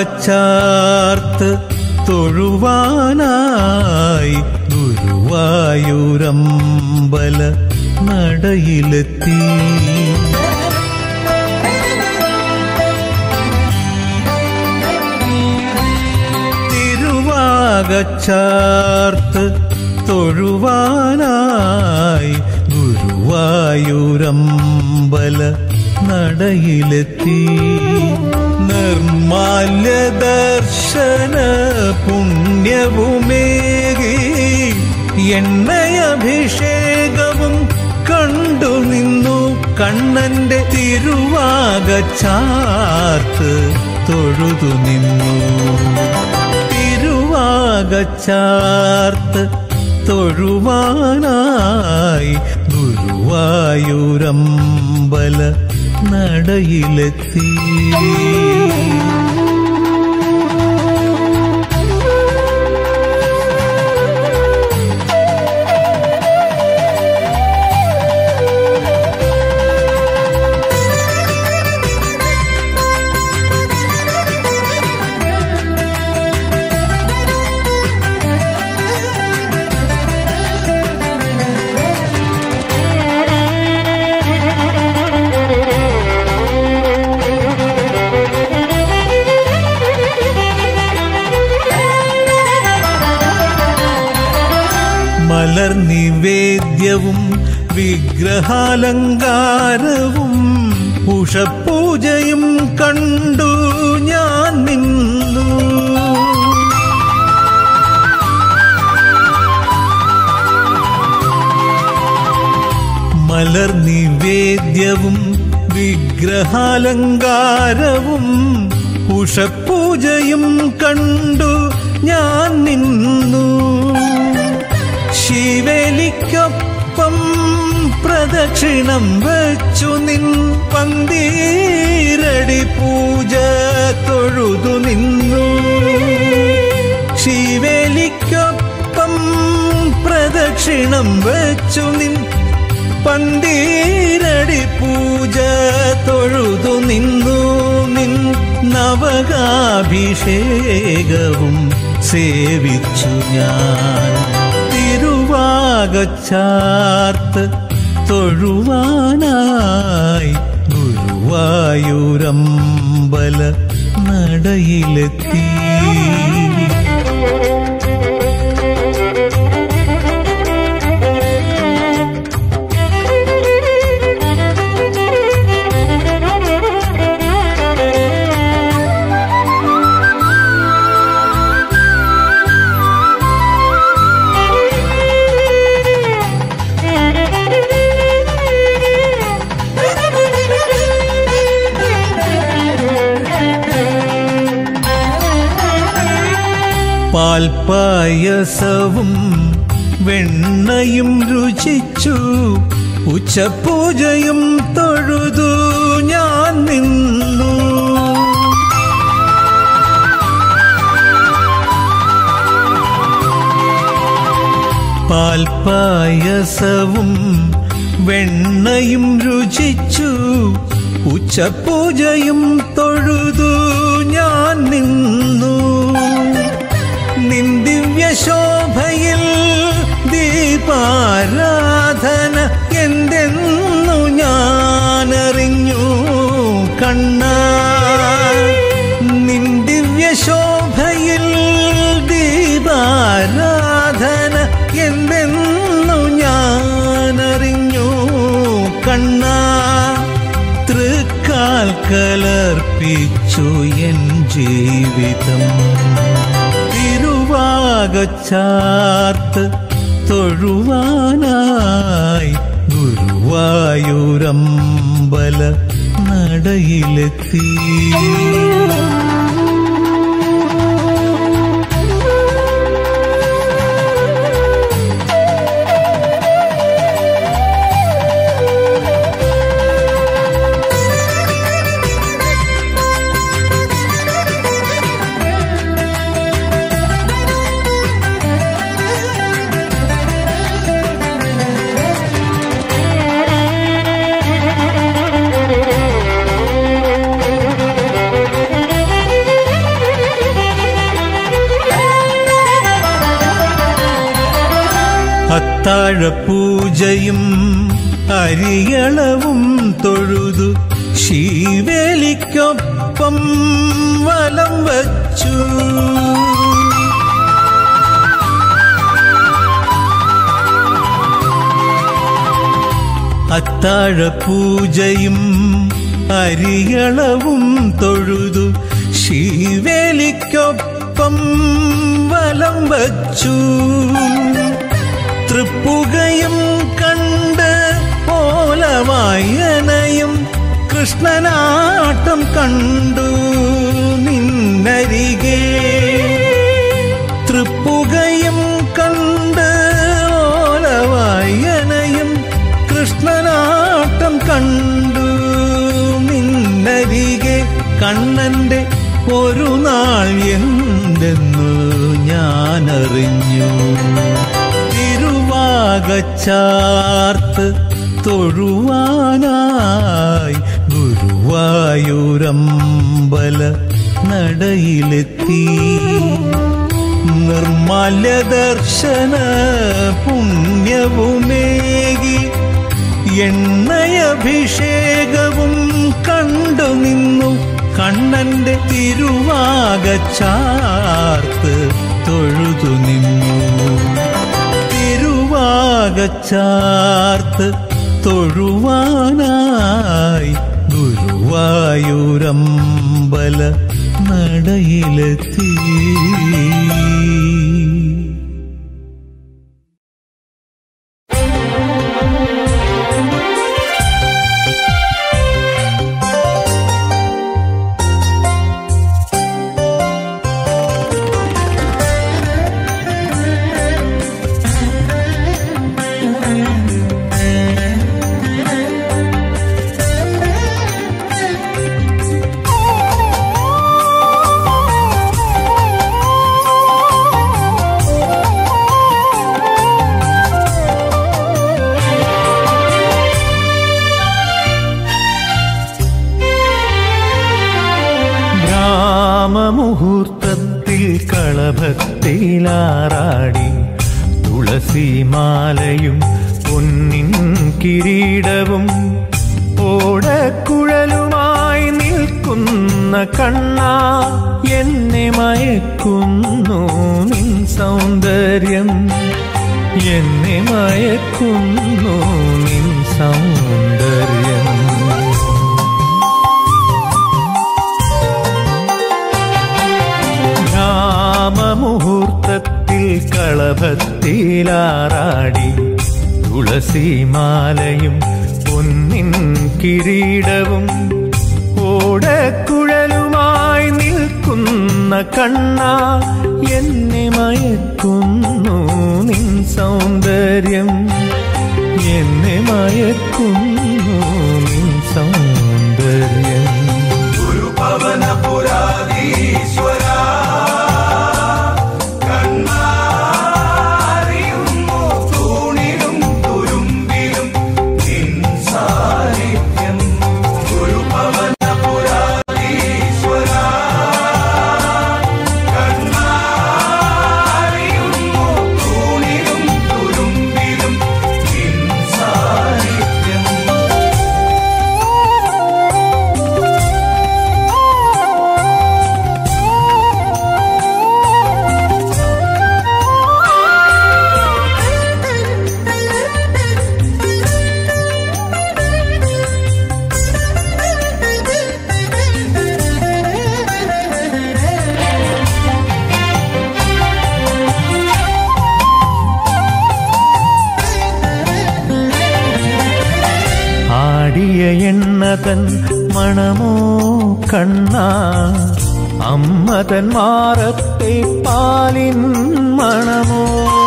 തിരുവാകച്ചാർത്ത് തൊഴുവാനായി ഗുരുവായൂരമ്പല നടയിലെത്തി തിരുവാകച്ചാർത്ത് തൊഴുവാനായി ഗുരുവായൂരമ്പല നടയിലെത്തി നിർമാല്യ ദർശന പുണ്യവുമേകി എണ്ണയഭിഷേകവും കണ്ടു നിന്നു കണ്ണന്റെ തിരുവാകച്ചാർത്ത് തൊഴുതു നിന്നു തിരുവാകച്ചാർത്ത് തൊഴുവാനായി ഗുരുവായൂരമ്പല നടയിലെത്തി മലർ നിവേദ്യവും വിഗ്രഹാലങ്കാരവും ഉഷപൂജയും കണ്ടു ഞാൻ നിന്നു മലർ നിവേദ്യവും വിഗ്രഹാലങ്കാരവും ഉഷപൂജയും കണ്ടു ഞാൻ നിന്നു ശിവേലിക്കൊപ്പം പ്രദക്ഷിണം വച്ചു നിൻ പന്തീരടി പൂജ തൊഴുതു നിന്നു ശിവേലിക്കൊപ്പം പ്രദക്ഷിണം വച്ചു നിൻ പന്തീരടി പൂജ തൊഴുതു നിന്നു നിൻ നവകാഭിഷേകവും സേവിച്ചു ഞാൻ തിരുവാകച്ചാർത്ത് തൊഴുവാനായി ഗുരുവായൂരമ്പല നടയിലെത്തി പാൽപ്പായസവും വെണ്ണയും രുചിച്ചു ഉച്ചപൂജയും തൊഴുതു ഞാൻ നിന്നു പാൽപ്പായസവും വെണ്ണയും രുചിച്ചു ഉച്ചപൂജയും തൊഴുതു ഞാൻ നിന്നു നിന്ദിവ്യ ശോഭയിൽ ദീപാരാധന എന്തെന്നു ഞാനറിഞ്ഞു കണ്ണ നിന്ദിവ്യ ശോഭയിൽ ദീപാരാധന എന്തെന്നു ഞാനറിഞ്ഞു കണ്ണ തൃക്കാൽ കലർപ്പിച്ചു എൻ ജീവിതം തിരുവാകച്ചാർത്ത് തൊഴുവാനായി ഗുരുവായൂരമ്പല നടയിലെത്തി അത്താഴപൂജയും അരിയളവും തൊഴുതു ശീവേലിക്കൊപ്പം വലം വച്ചു അത്താഴപൂജയും അരിയളവും തൊഴുതു ശീവേലിക്കൊപ്പം വലം വച്ചു തൃപ്പുകയും കണ്ട് ഓലവായനയും കൃഷ്ണനാട്ടം കണ്ടു നിന്നരികെ തൃപ്പുകയും കണ്ട് ഓലവായനയും കൃഷ്ണനാട്ടം കണ്ടു നിന്നരികെ കണ്ണന്റെ ഒരു നാൾ എന്തെന്നു ഞാനറിഞ്ഞു തിരുവാകച്ചാർത്ത് തൊഴുവാനായി ഗുരുവായൂരമ്പല നടയിലെത്തി നിർമാല്യ ദർശന പുണ്യവുമേകി എണ്ണയഭിഷേകവും കണ്ടു നിന്നു കണ്ണന്റെ തിരുവാകച്ചാർത്ത് തൊഴുതു നിന്നു തിരുവാകച്ചാർത്ത് തൊഴുവാനായി ഗുരുവായൂരമ്പല നടയിലെത്തി ഗ്രാമമുഹൂർത്തത്തിൽ കളഭത്തിലാറാടി തുളസിമാലയും പൊന്നിൻ കിരീടവും ഓടക്കുഴലുമായി നിൽക്കുന്ന കണ്ണ എന്നെ മയക്കുന്നു നിൻ സൗന്ദര്യം എന്നെ മയക്കുന്നു നിൻ സൗന്ദര്യം ഗ്രാമമുഹൂർത്തത്തിൽ കളഭത്തിലാറാടി തുളസിമാലയും പൊന്നിൻ കിരീടവും ഓടക്കുഴലുമായി നിൽക്കുന്ന കണ്ണ എന്നെ മയക്കുന്നു നിൻ സൗന്ദര്യം എന്നെ മയക്കുന്നു നിൻ സൗന്ദര്യം ആടിയ എണ്ണതൻ മണമോ കണ്ണ അമ്മതൻ മാറത്തെ പാലിൻ മണമോ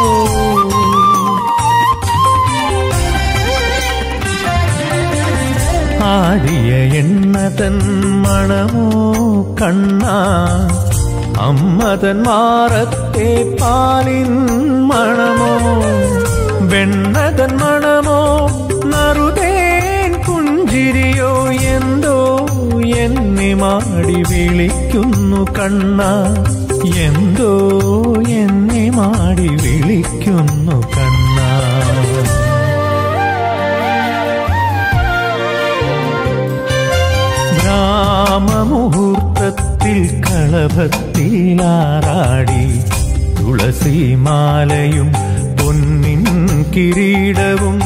ആടിയ എണ്ണതൻ മണമോ കണ്ണ അമ്മതൻ മാറത്തെ പാലിൻ മണമോ വെണ്ണതൻ മണമോ നറുതേൻ പുഞ്ചിരിയോ എന്തോ എന്നെ മാടി വിളിക്കുന്നു കണ്ണ എന്തോ എന്നെ മാടി വിളിക്കുന്നു കണ്ണ കളഭത്തിലാറാടി തുളസിമാലയും പൊന്നിൻ കിരീടവും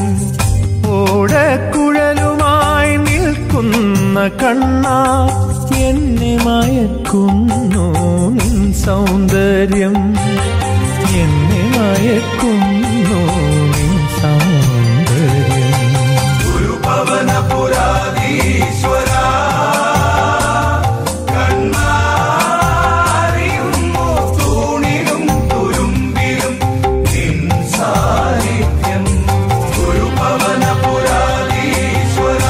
ഓടക്കുഴലുമായി നിൽക്കുന്ന കണ്ണ എന്നെ മയക്കുന്നു നിൻ സൗന്ദര്യം എന്നെ മയക്കുന്നു നിൻ സൗന്ദര്യം ഗുരുഭവനപുരാധീശ്വര കണ്ണാരിയുന്നു തൂണിലും തുരുമ്പിലും നിൻ സാന്നിധ്യം ഗുരുഭവനപുരാധീശ്വര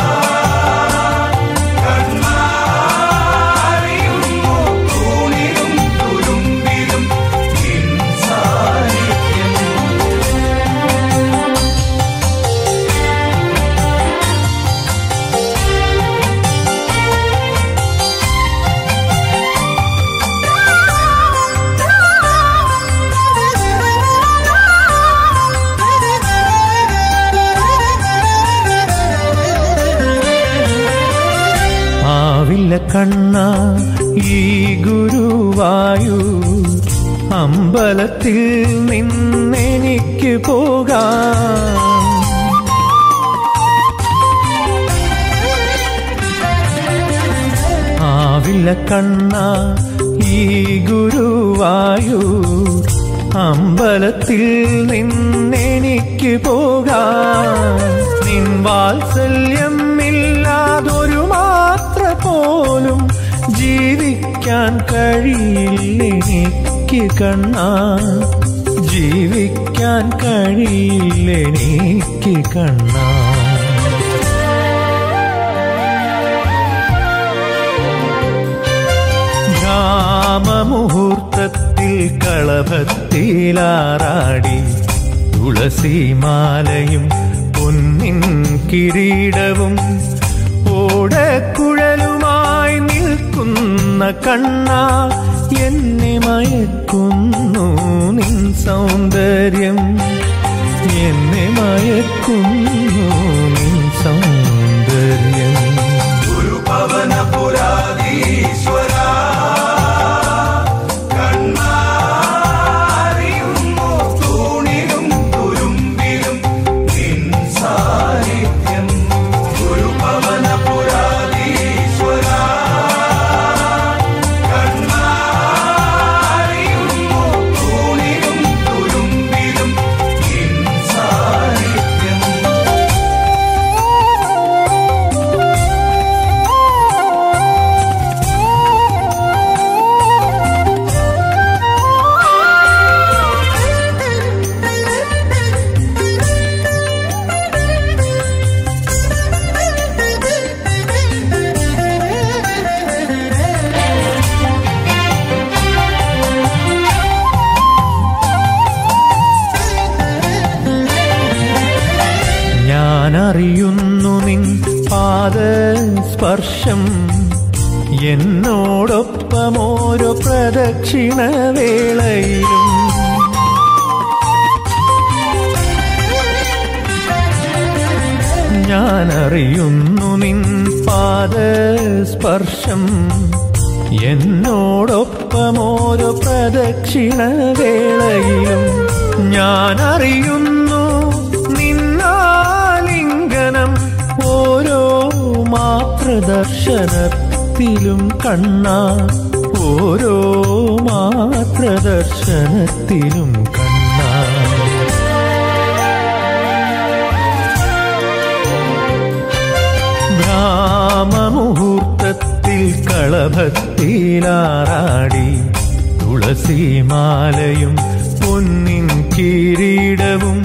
കണ്ണാരിയുന്നു തൂണിലും തുരുമ്പിലും നിൻ സാന്നിധ്യം ആവില്ല കണ്ണ ഈ ഗുരുവായു അമ്പലത്തിൽ നിന്നെനിക്ക് പോകാം ആവില്ല കണ്ണ ഈ ഗുരുവായു അമ്പലത്തിൽ നിന്നെനിക്ക് പോകാം നിൻ വാത്സല്യം ഇല്ലാതൊരു മാത്ര പോലും ജീവിക്കാൻ കഴിയില്ലെനിക്ക് കണ്ണ ജീവിക്കാൻ കഴിയില്ലെനിക്ക് കണ്ണ ഗ്രാമമുഹൂർത്തത്തിൽ കളഭത്തിലാറാടി തുളസിമാലയും പൊന്നിൻ കിരീടവും ഓടക്കുഴലുമായി നിൽക്കുന്ന കണ്ണ എന്നെ മയക്കുന്നു നിൻ സൗന്ദര്യം എന്നെ മയക്കുന്നു നിൻ സൗന്ദര്യം ഗുരുഭവനപുരാധീശ്വര കണ്ണാരിയുന്നു തൂണിലും തുരുമ്പിലും നിൻ സാന്നിധ്യം ഗുരുഭവനപുരാധീശ്വര കണ്ണാരിയുന്നു തൂണിലും തുരുമ്പിലും നിൻ സാന്നിധ്യം ഞാനറിയുന്നു നിൻ പാദസ്പർശം എന്നോടൊപ്പം ഓരോ പ്രദക്ഷിണ വേളയിലും ഞാനറിയുന്നു നിൻ പാദസ്പർശം എന്നോടൊപ്പം ഓരോ പ്രദക്ഷിണ വേളയിലും ഞാനറിയുന്നു നിന്നാലിംഗനം ഓരോ മാതൃദർശനത്തിലും കണ്ണ ഓരോ മാതൃദർശനത്തിലും കണ്ണ ബ്രാഹ്മമുഹൂർത്തത്തിൽ കളഭത്തിലാറാടി തുളസിമാലയും പൊന്നിൻ കിരീടവും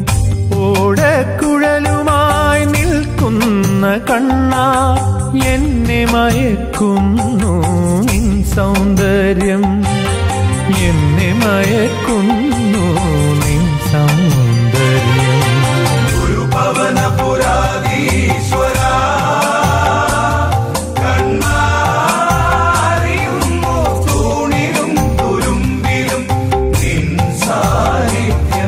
ഓടക്കുഴലുമായി നിൽക്കുന്ന കണ്ണ എന്നെ മയക്കുന്നു നിൻ സൗന്ദര്യം എന്നെ മയക്കുന്നു നിൻ സൗന്ദര്യം ഗുരുഭവനപുരാധീശ്വര കണ്ണാരിയുന്നു തൂണിലും തുരുമ്പിലും നിൻ സാന്നിധ്യം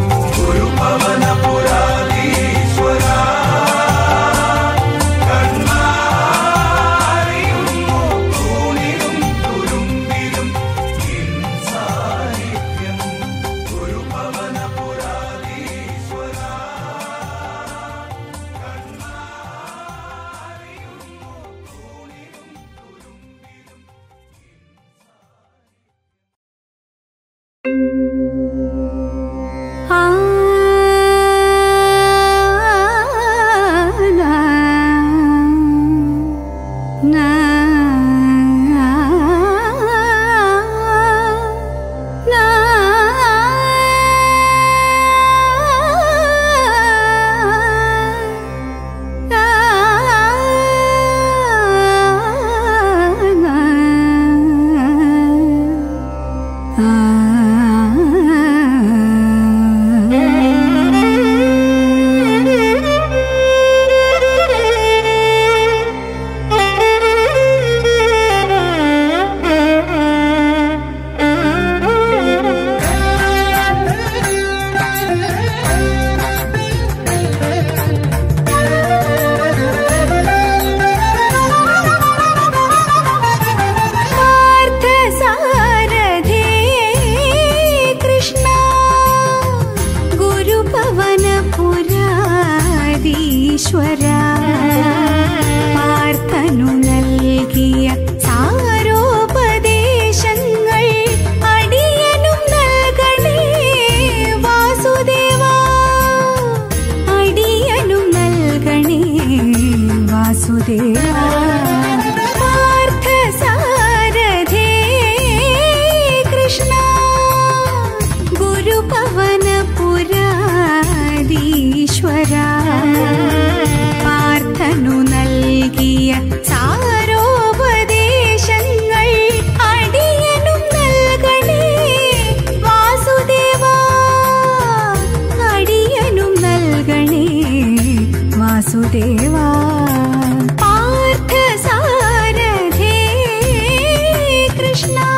ഗുരുഭവനപുരാധീശ്വര കണ്ണാരിയുന്നു തൂണിലും തുരുമ്പിലും വാസുദേവാ പാർത്ഥസാരഥേ കൃഷ്ണ ഗുരുപവനപുരാധീശ്വര പാർത്ഥനു നൽകിയ സാരോപദേശങ്ങൾ അടിയനും നൽകണേ വാസുദേവാ അടിയനും നൽകണേ വാസുദേവാ പാർത്ഥസാരഥേ കൃഷ്ണ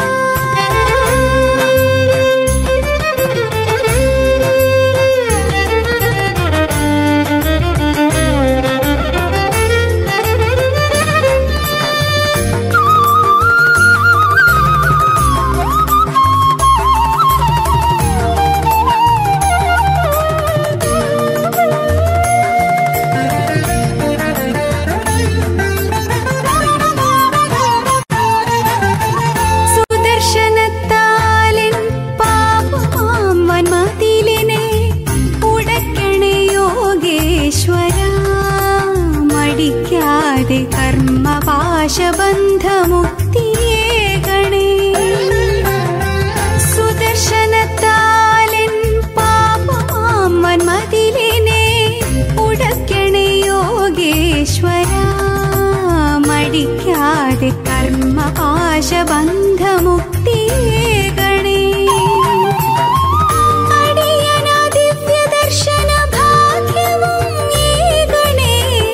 സുദർശനത്താലിൻ പാപമാം വന്മതിലിനെ ഉടയ്ക്കണേ യോഗേശ്വര മടിക്കാതെ കർമ്മപാശബന്ധമുക്തിയേകണേ സുദർശനത്താലിൻ പാപമാം വന്മതിലിനെ ഉടയ്ക്കണേ യോഗേശ്വര മടിക്കാതെ കർമ്മപാശബന്ധമുക്തിയേകണേ അടിയന ദിവ്യദർശന ഭാഗ്യവും ഏകണേ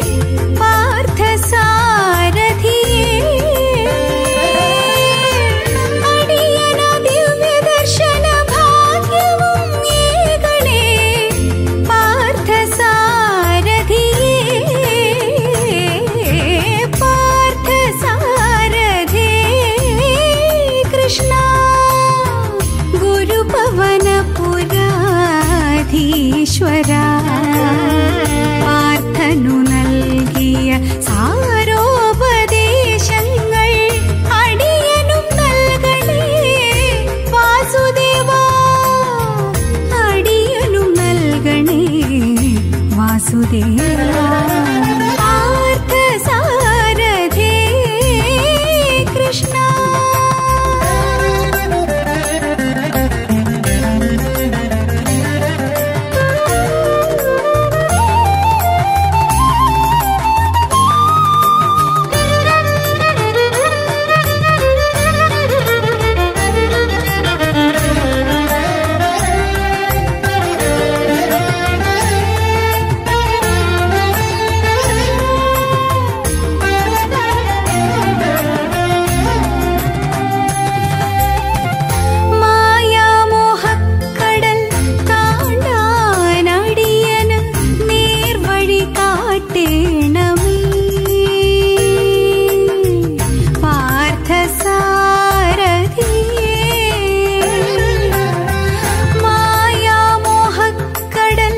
പാർത്ഥസാരഥിയേ അടിയന ദിവ്യദർശന ഭാഗ്യവും ഏകണേ പാർത്ഥസാരഥിയേ പാർത്ഥസാരഥേ കൃഷ്ണ ഗുരുപവനപുരാധീശ്വര പാർത്ഥനു നൽകിയ സാരോപദേശങ്ങൾ അടിയനും നൽകണേ വാസുദേവാ അടിയനും നൽകണേ വാസുദേവാ പാർത്ഥസാരഥേ കൃഷ്ണ മായാമോഹക്കടൽ താണ്ടാനടിയന് നേർവഴി കാട്ടേണമേ പാർത്ഥസാരഥിയേ മായാമോഹക്കടൽ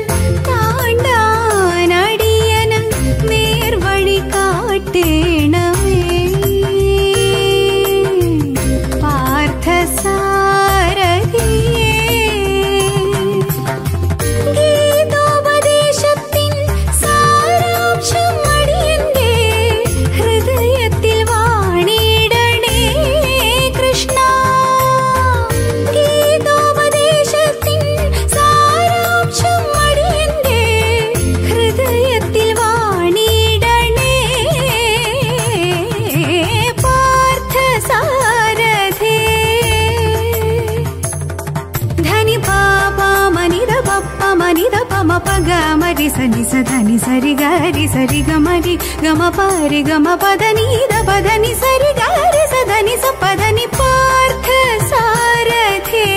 താണ്ടാനടിയന് നേർവഴി കാട്ടേണമേ പാർത്ഥസാരഥിയേ ഗീതോപദേശത്തിൻ സാരാംശം അടിയന്റെ ഹൃദയത്തിൽ വാണിടണേ കൃഷ്ണ ഗീതോപദേശത്തിൻ സാരാംശം അടിയന്റെ ഹൃദയത്തിൽ വാണിടണേ പാർത്ഥസാരഥേ ధని పాప మనిద పప్ప మనిద పమ పగ మరి సని సధని సరి గరి సరి గమరి గమ పరి గమ పద నీద పదని సరి గరి సధని స పదని పార్థ సారథే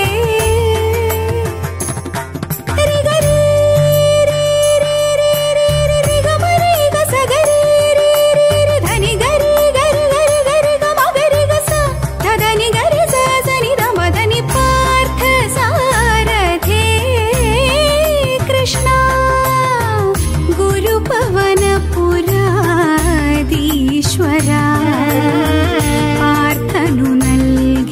రి గరి రి రి రి రి రి రి గమ రి గ స గరి రి రి రి ధని గరి గరి గరి గరి గమ గరి గ స ధదని గరి స సని ద మదని పార్థ సారథే కృష్ణ గురుపవనపురాధీశ్వర పార్థను నల్గి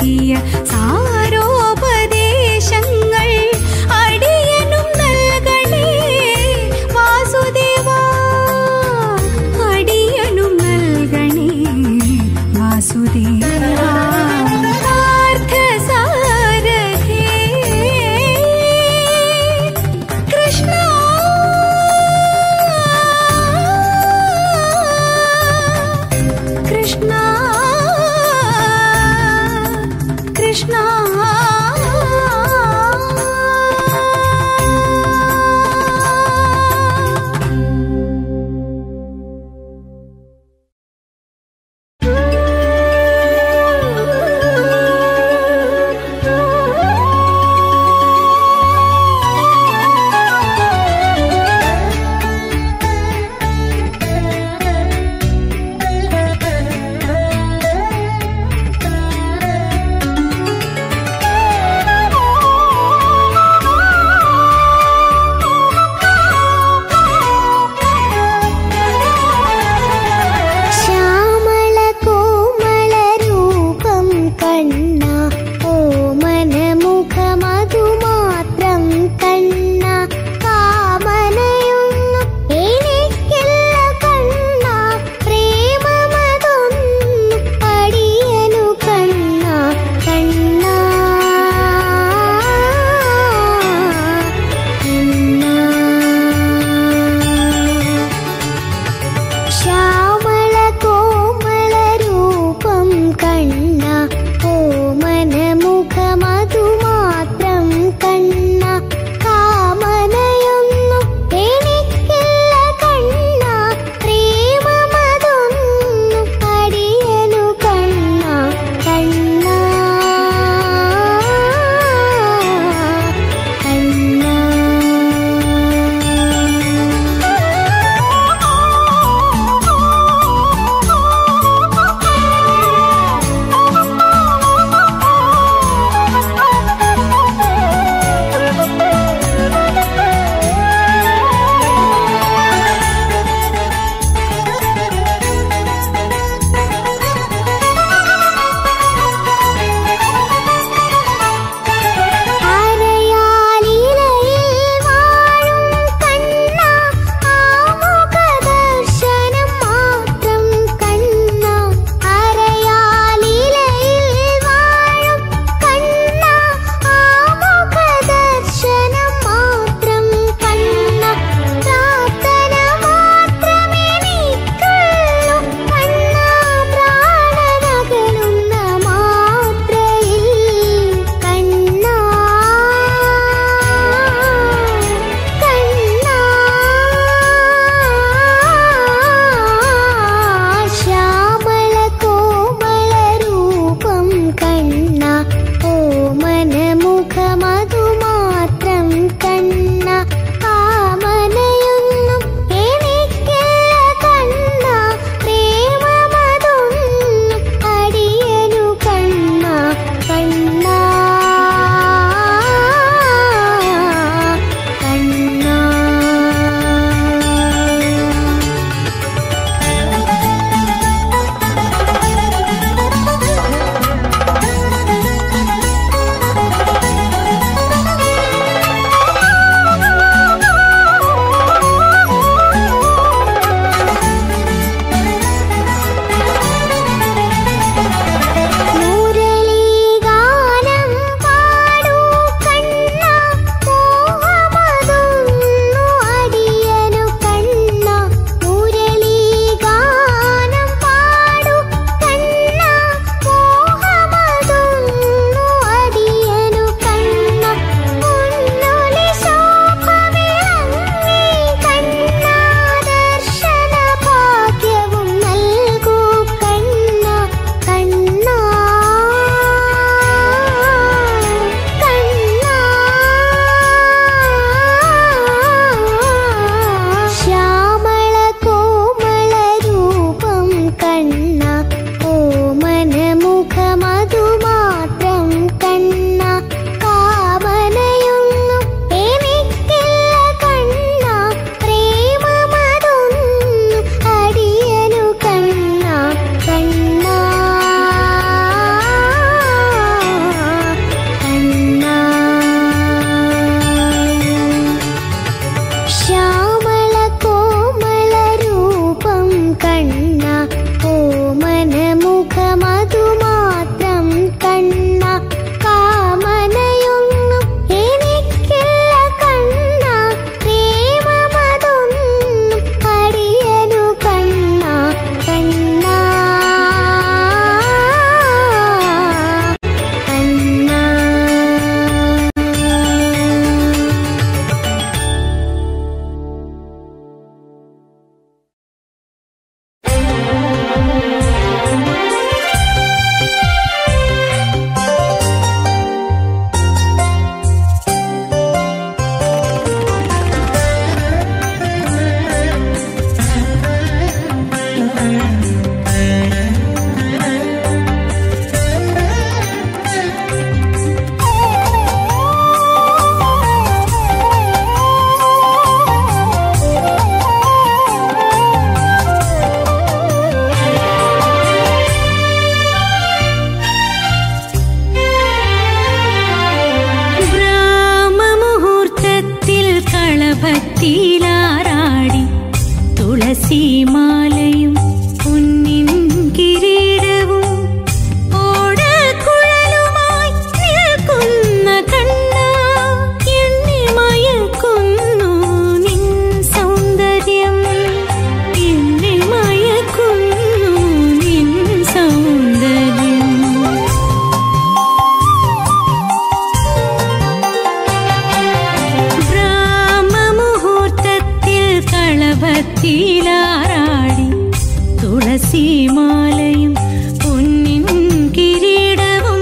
തുളസിമാലയും പൊന്നിൻ കിരീടവും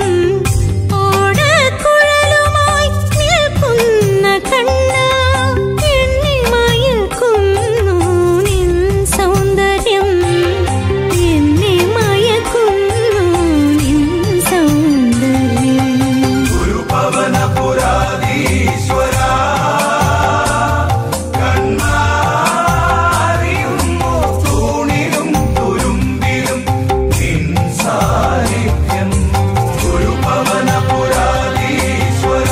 ഓടക്കുഴലുമായി നിൽക്കുന്ന കണ്ണ എന്നെ മയക്കുന്നു നിൻ സൗന്ദര്യം എന്നെ മയക്കുന്നു നിൻ സൗന്ദര്യം ഗുരുഭവനപുരാധീശ്വര കണ്ണാറിയുന്നു തൂണിലും തുരുമ്പിലും നിൻ സാന്നിധ്യം ഗുരുഭവനപുരാധീശ്വര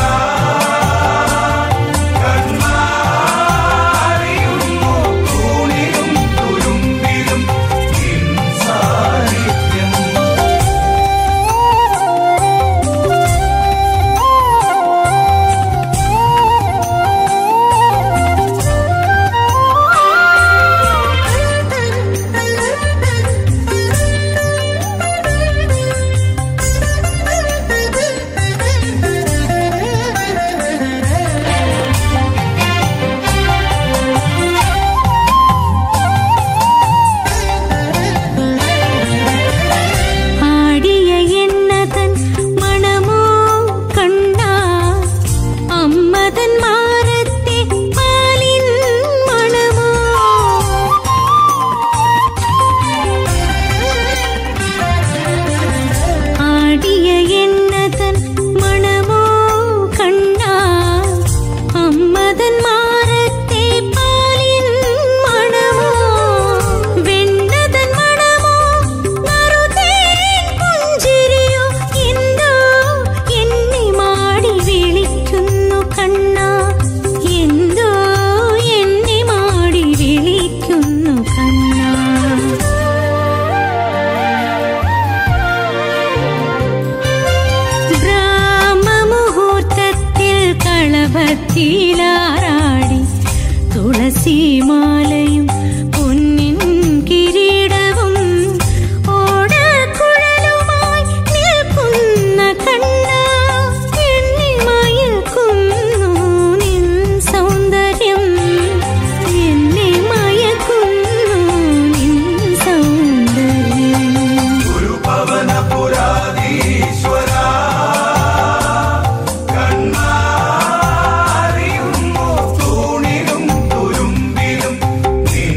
കണ്ണാറിയുന്നു തൂണിലും തുരുമ്പിലും നിൻ സാന്നിധ്യം ആടിയ എണ്ണതൻ മണമോ കണ്ണാ അമ്മതൻ മാറത്തെ പാലിൻ മണമോ ആടിയ എണ്ണതൻ മണമോ കണ്ണാ അമ്മതൻ മാറത്തെ പാലിൻ മണമോ വെണ്ണതൻ മണമോ നറുതേൻ പുഞ്ചിരിയോ എന്തോ എന്നെ മാടി വിളിക്കുന്നു കണ്ണാ എന്തോ എന്നെ മാടി വിളിക്കുന്നു കണ്ണാ ബ്രാഹ്മമുഹൂർത്തത്തിൽ കളഭത്തിലാറാടി തുളസിമാലയും പൊന്നിൻ കിരീടവും ഓടക്കുഴലുമായി നിൽക്കുന്ന കണ്ണ എന്നെ മയക്കുന്നു നിൻ സൗന്ദര്യം എന്നെ മയക്കുന്നു നിൻ സൗന്ദര്യം ഗുരുഭവനപുരാധീശ്വര കണ്ണാറിയുന്നു തൂണിലും തുരുമ്പിലും നിൻ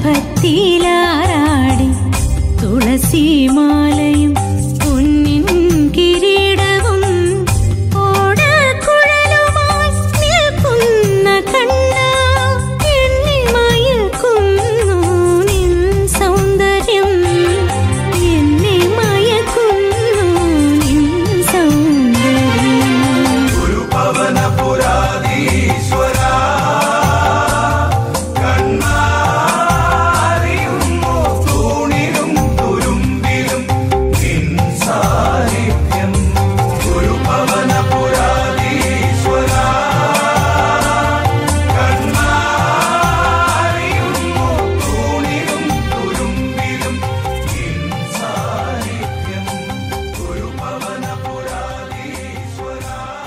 ഭക്തിയിലാറാടി തുളസിമാലയും പൊന്നിൻ കിരീടവും ഓടക്കുഴലുമായി നിൽക്കുന്ന കണ്ണ എന്നെ മയക്കുന്നു നിൻ സൗന്ദര്യം എന്നെ മയക്കുന്നു നിൻ സൗന്ദര്യം ഗുരുഭവനപുരാധീശ്വര കണ്ണാറിയുന്നു തൂണിലും തുരുമ്പിലും നിൻ സാന്നിധ്യം ഗുരുഭവനപുരാധീശ്വര കണ്ണാറിയുന്നു തൂണിലും തുരുമ്പിലും നിൻ സാന്നിധ്യം ഗുരുഭവനപുരാധീശ്വര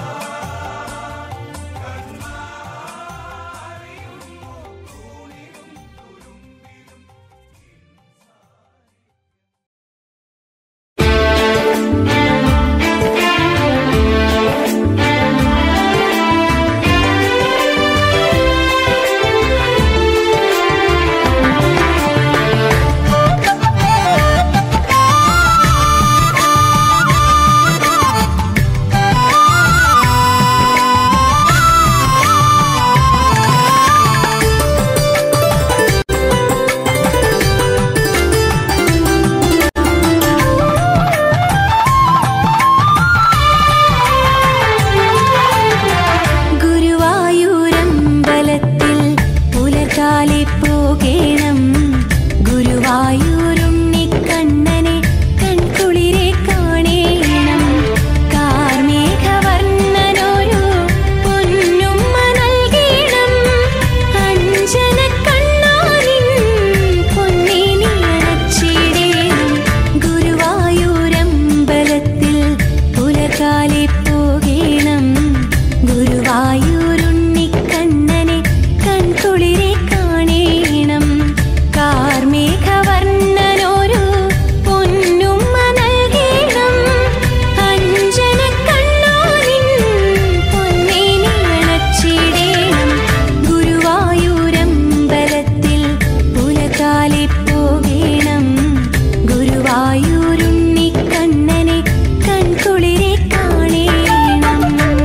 ഗുരുവായൂരമ്പലത്തിൽ പുലർക്കാലെ പോകേണം ഗുരുവായൂരുണ്ണിക്കണ്ണനെ കൺകുളിരെ കാണേണം കാർമേഘവർണ്ണനൊരു പൊന്നുമ്മ നൽകേണം അഞ്ജന കണ്ണാനിൻ പൊന്നിനി അണച്ചിടേണം ഗുരുവായൂരമ്പലത്തിൽ പുലർക്കാലെ പോകേണം ഗുരുവായൂരുണ്ണിക്കണ്ണനെ കൺകുളിരെ കാണേണം കാർമേഘവർണ്ണനൊരു പൊന്നുമ്മ നൽകേണം അഞ്ജന കണ്ണാനിൻ പൊന്നിനി അണച്ചിടേണം ഗുരുവായൂരമ്പലത്തിൽ പുലകാലെ പോകേണം ഗുരുവായൂരുണ്ണിക്കണ്ണനെ കൺകുളിരെ കാണേണം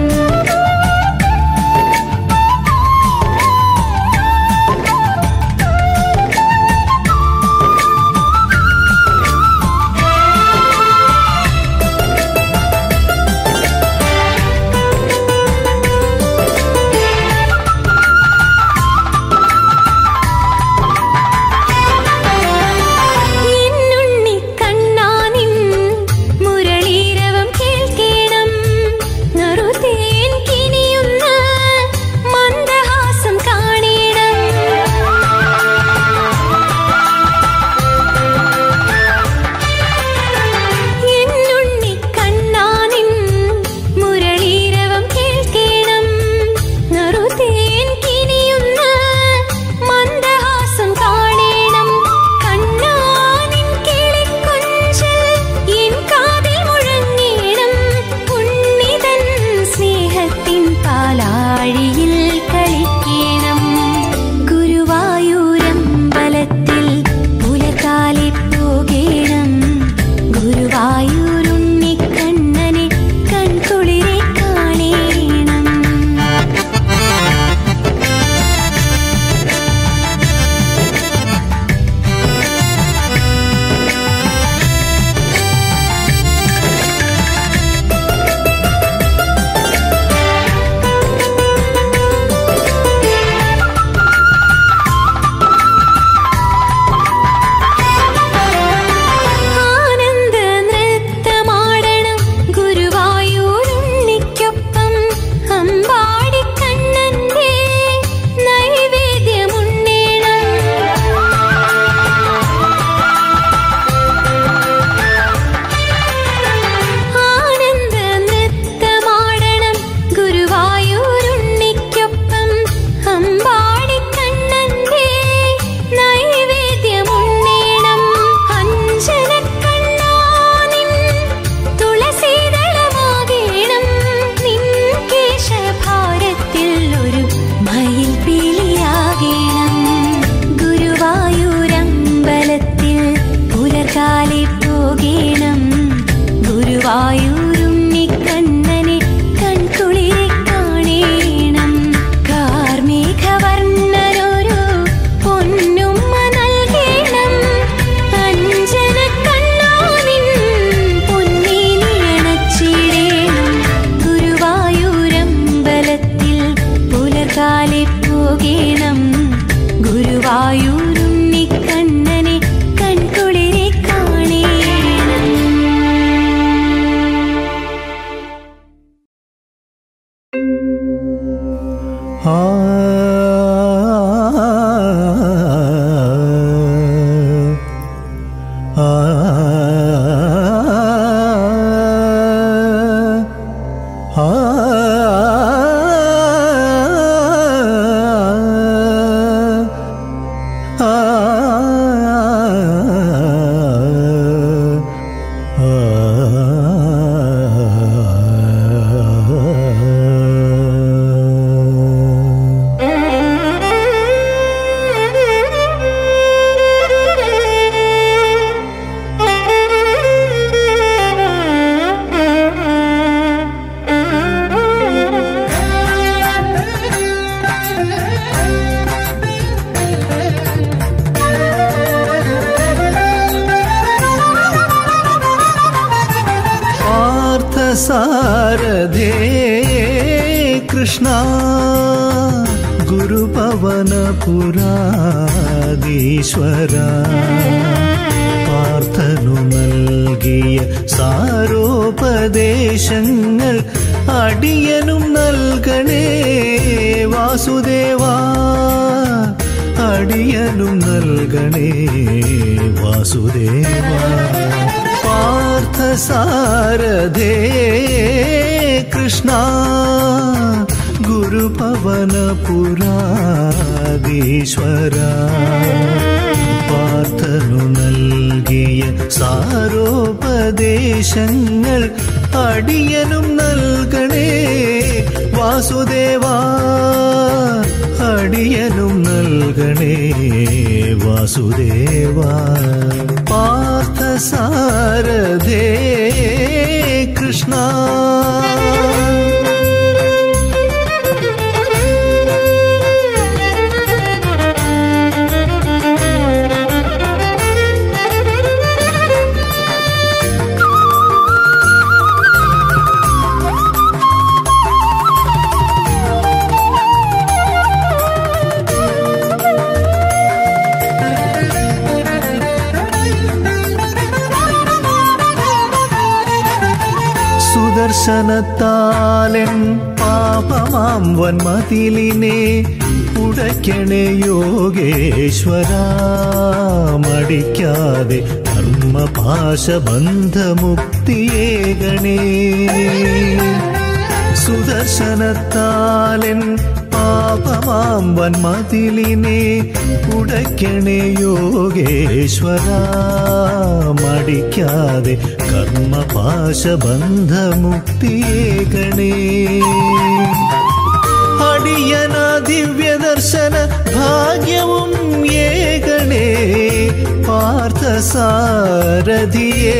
എന്നുണ്ണി കണ്ണാനിൻ മുരളീരവം കേൾക്കേണം നറുതേൻ കിനിയുന്ന മന്ദഹാസം കാണേണം എന്നുണ്ണി കണ്ണാനിൻ മുരളീരവം കേൾക്കേണം നറുതേൻ കിനിയുന്ന മന്ദഹാസം കാണേണം കണ്ണാനിൻ കിളിക്കൊഞ്ചൽ എൻ കാതിൽ മുഴങ്ങേണം ഉണ്ണിതൻ സ്നേഹത്തിൻ പാലാഴിയിൽ കളിക്കേണം ഗുരുവായൂരമ്പലത്തിൽ പുലകാലെ പോകേണം ഗുരുവായൂരുണ്ണിക്കണ്ണനെ കൺകുളിരെ കാണേണം പോകേണം ഗുരുവായൂരുണ്ണിക്കണ്ണനെ കൺകുളിരെ കാണേണം ആ ആ പാർത്ഥസാരഥേ കൃഷ്ണ ഗുരുപവനപുരാധീശ്വര പാർത്ഥനു നൽകിയ സാരോപദേശങ്ങൾ അടിയനും നൽകണേ വാസുദേവാ അടിയനും നൽകണേ വാസുദേവാ പാർത്ഥസാരഥേ കൃഷ്ണ ഗുരുപവനപുരാധീശ്വര പാർത്ഥനു നൽകിയ സാരോപദേശങ്ങൾ അടിയനും നൽകണേ വാസുദേവാ അടിയനും നൽകണേ വാസുദേവാ പാർത്ഥസാരഥേ കൃഷ്ണ സുദർശനത്താലൻ പാപമാം വന്മതിലിനെ ഉടയ്ക്കണേ യോഗേശ്വര മടിക്കാതെ ധർമ്മപാശബന്ധമുക്തിയേകണേ സുദർശനത്താലൻ പാപമാം വന്മതിലിനെ ഉടയ്ക്കണേ യോഗേശ്വര മടിക്കാതെ കർമ്മപാശബന്ധമുക്തിയേകണേ അടിയന ദിവ്യദർശന ഭാഗ്യവും ഏകണേ പാർത്ഥസാരഥിയേ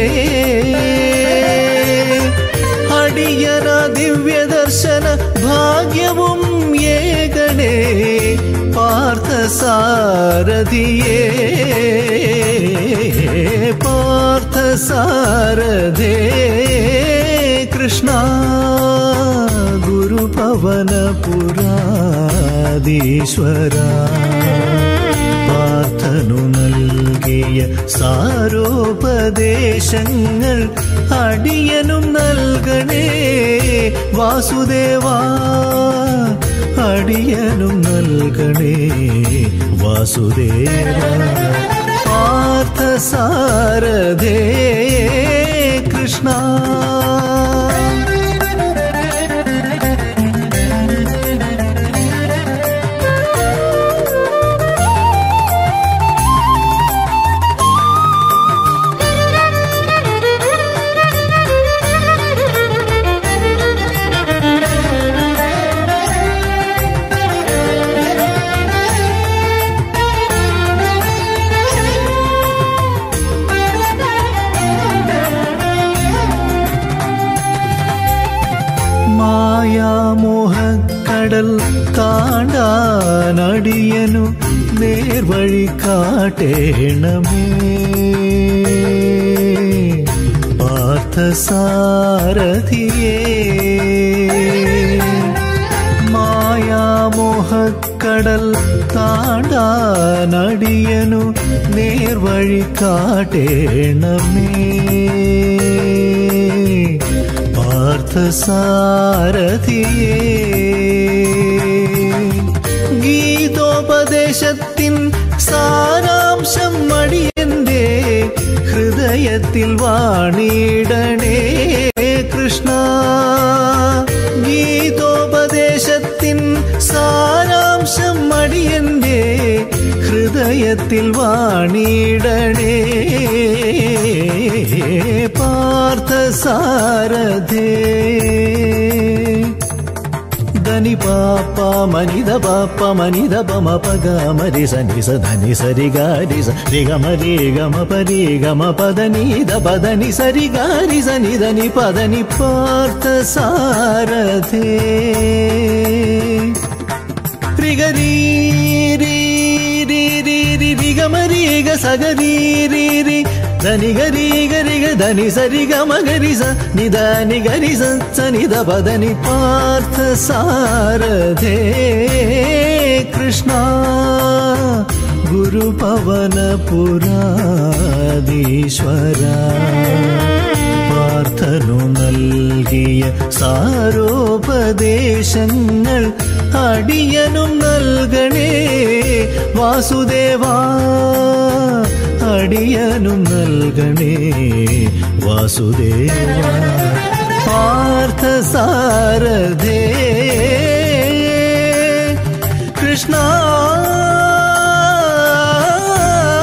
അടിയന ദിവ്യദർശന ഭാഗ്യവും ഏകണേ പാർത്ഥസാരഥിയേ പാർത്ഥസാരഥേ കൃഷ്ണ ഗുരുപവനപുരാധീശ്വര പാർത്ഥനു നൽകിയ സാരോപദേശങ്ങൾ അടിയനും നൽകണേ വാസുദേവാ അടിയനും നൽകണേ വാസുദേവ പാർത്ഥസാരഥേ കൃഷ്ണ മായാമോഹക്കടൽ താണ്ടാനടിയനു നേർവഴി കാട്ടേണമേ പാർത്ഥസാരഥിയേ മായാമോഹ മോഹക്കടൽ താണ്ടാനടിയനു നേർവഴി കാട്ടേണമേ പാർത്ഥസാരഥിയേ ഗീതോപദേശത്തിൻ സാരാംശം മടിയന്റെ ഹൃദയത്തിൽ വാണിടണേ കൃഷ്ണ ഗീതോപദേശത്തിൻ സാരാംശം മടിയന്റെ ഹൃദയത്തിൽ വാണിടണേ പാർത്ഥസാരഥേ దని పాప మనిద పాప మనిద పమ పగ మరి సని స ధని సరి గారి స రిగ మరి గమ పరి గమ పద నీద పదని సరి గారి సని దని పదని పార్థ సారథే రిగరీ రీ రీ రీ రి రిగ మరి గ సగరీ రీ రి ధని గరి గరి గ ధని సరి గ మగరి స నిదని గరి స స నిద పదని పార్థ సారథే కృష్ణ గురు పవన పురాధీశ్వర പാർത്ഥനു നൽകിയ സാരോപദേശങ്ങൾ അടിയനും നൽകണേ വാസുദേവാ അടിയനും നൽകണേ വാസുദേവ പാർത്ഥസാരഥേ കൃഷ്ണ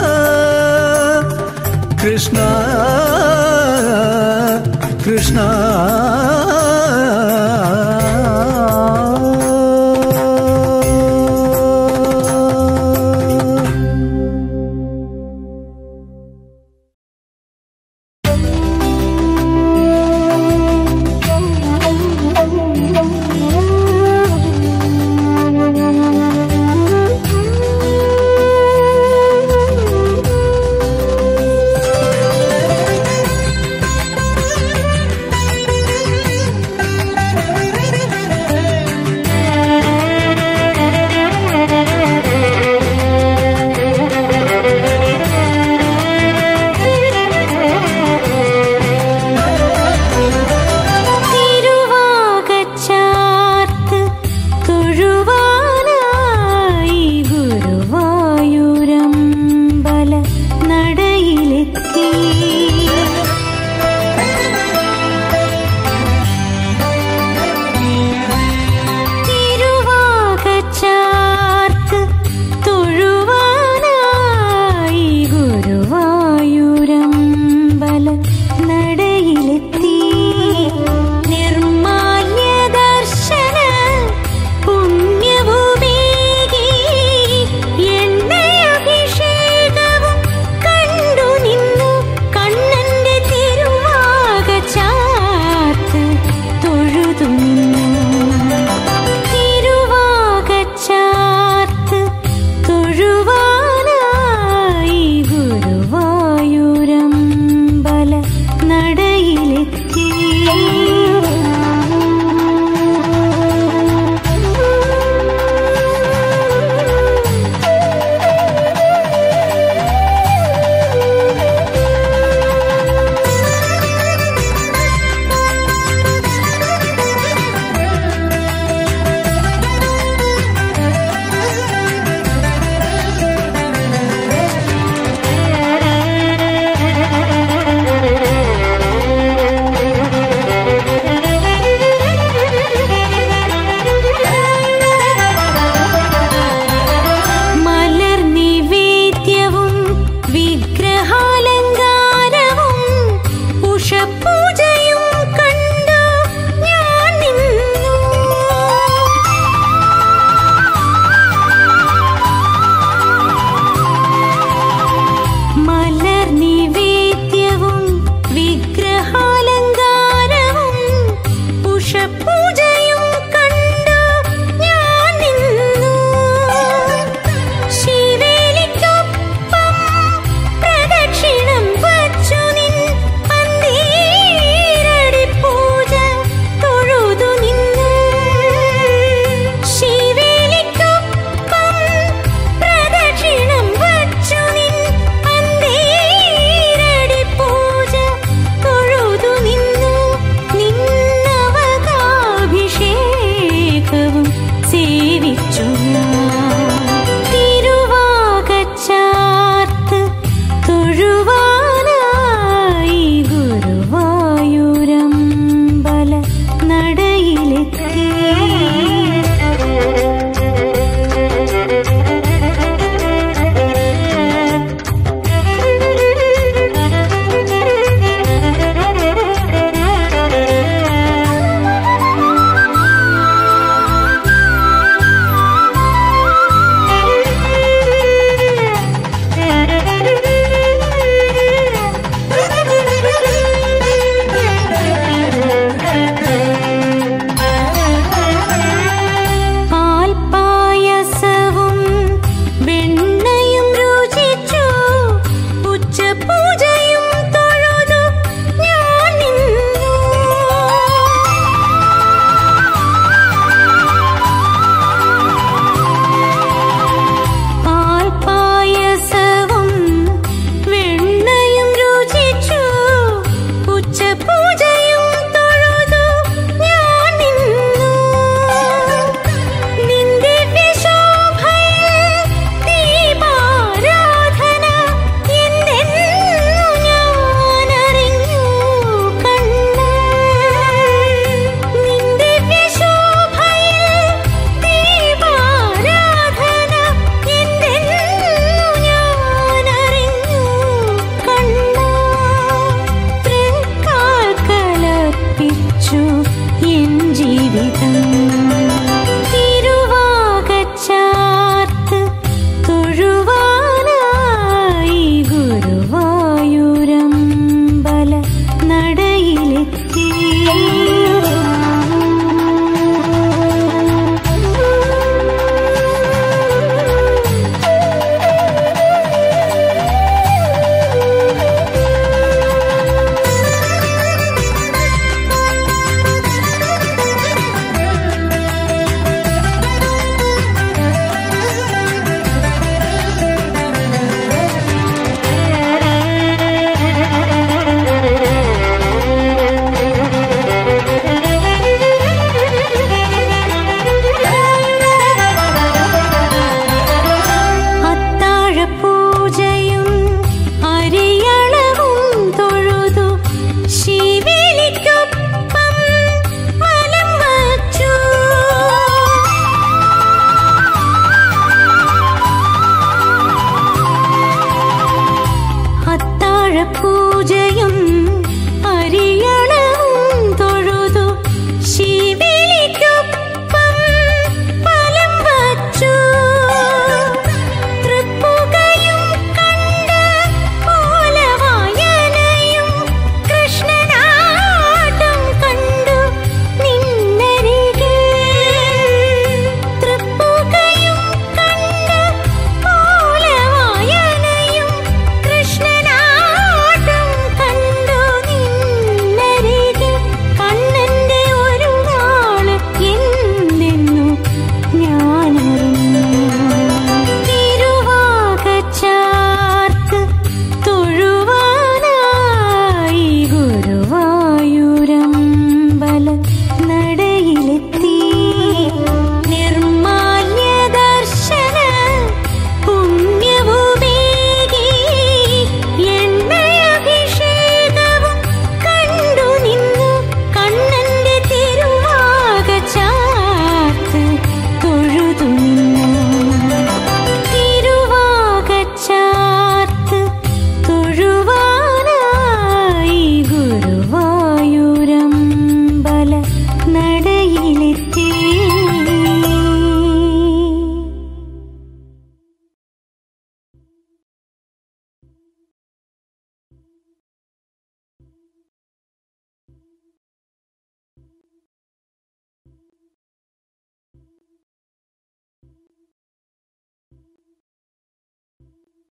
കൃഷ്ണ കൃഷ്ണ